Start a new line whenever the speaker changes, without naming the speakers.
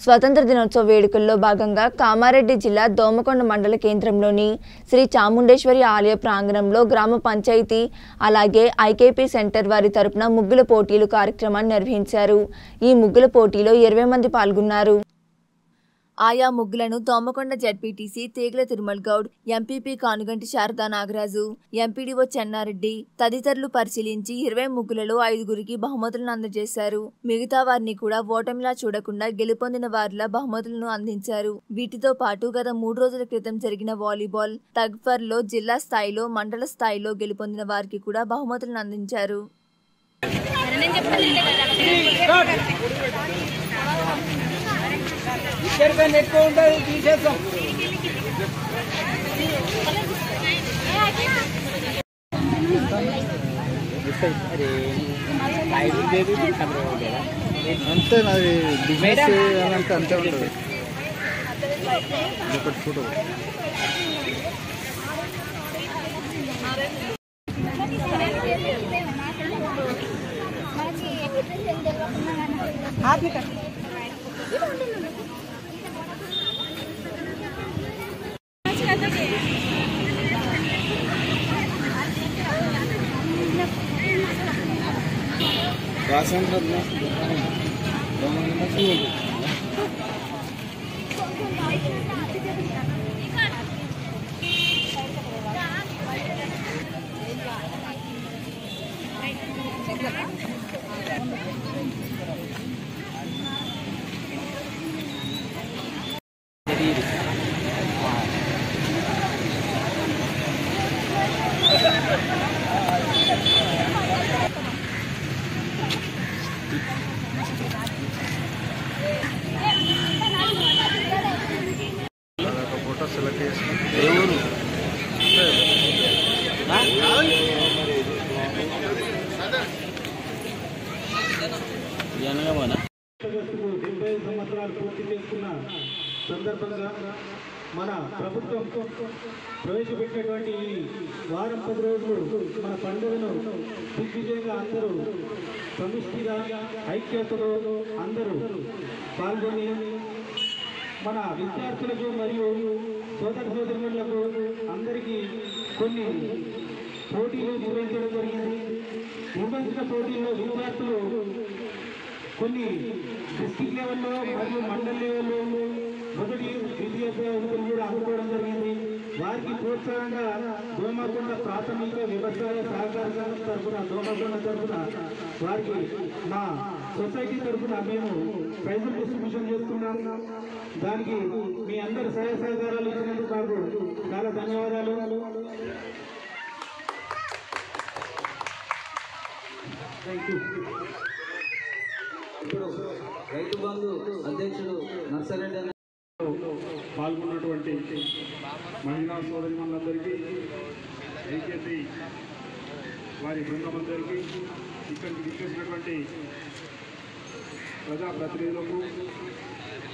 స్వతంత్ర దినోత్సవ వేడుకల్లో భాగంగా కామారెడ్డి జిల్లా దోమకొండ మండల కేంద్రంలోని శ్రీ చాముండేశ్వరి ఆలయ ప్రాంగణంలో గ్రామ పంచాయతీ అలాగే ఐకేపీ సెంటర్ వారి తరపున ముగ్గుల పోటీలు కార్యక్రమాన్ని నిర్వహించారు ఈ ముగ్గుల పోటీలో ఇరవై మంది పాల్గొన్నారు ఆయా ముగ్గులను Domakonda ZPTC Teegala Tirumal Goud MPP Kanuganti Sharada Nagaraju MPDO Chennareddy తదితరులు పరిశీలించి ఇరవై ముగ్గులలో ఐదుగురికి బహుమతులను అందజేశారు మిగతా వారిని కూడా ఓటమిలా చూడకుండా గెలుపొందిన వారిలా బహుమతులను అందించారు వీటితో పాటు గత మూడు రోజుల క్రితం జరిగిన వాలీబాల్ తగ్ఫర్ లో జిల్లా స్థాయిలో మండల స్థాయిలో గెలుపొందిన వారికి కూడా బహుమతులను అందించారు
ఇక్కడికన్నా ఎక్కువ ఉంటుంది తీసేస్తాం
అంతే నాది బిజినెస్ అని అంటే అంతే ఉంటుంది ఒకటి ఫోటో ఒక ఫోటో సెలెక్ట్ చేసి ఏ ఊరు
డెబ్బై ఐదు సంవత్సరాలు పూర్తి చేసుకున్న సందర్భంగా మన ప్రభుత్వం ప్రవేశపెట్టినటువంటి ఈ వారం పది రోజులు మన పండుగను దిగ్విజయంగా అందరూ సమిష్టిగా ఐక్యతతో అందరూ పాల్గొని మన విద్యార్థులకు మరియు సోదర సోదరులకు అందరికీ కొన్ని పోటీలు నిర్వహించడం జరిగింది నిర్వహించిన పోటీల్లో విద్యార్థులు కొన్ని డిస్టిక్ లెవెల్లో మరియు మండల్ లెవెల్లో మొదటి ద్వితీయ బహుమతులు కూడా అందుకోవడం జరిగింది వారికి ప్రోత్సాహంగా దోమకొండ ప్రాథమిక వ్యవసాయ సహకార సంఘం తరఫున దోమకొండ తరఫున వారికి మా సొసైటీ తరఫున మేము ప్రైజులు డిస్ట్రిబ్యూషన్ చేస్తున్నాం దానికి మీ అందరి సహాయ సహకారాలు ఇచ్చినందుకు మాకు చాలా ధన్యవాదాలు థ్యాంక్ యూ
ఇప్పుడు రైతు బంధు అధ్యక్షుడు నర్సరెడ్డి అన్న
పాల్గొన్నటువంటి మహిళా సోదరి మనందరికీ ఐక్యతి వారి బృందమందరికీ ఇక్కడికి విచ్చేసినటువంటి ప్రజాప్రతినిధులకు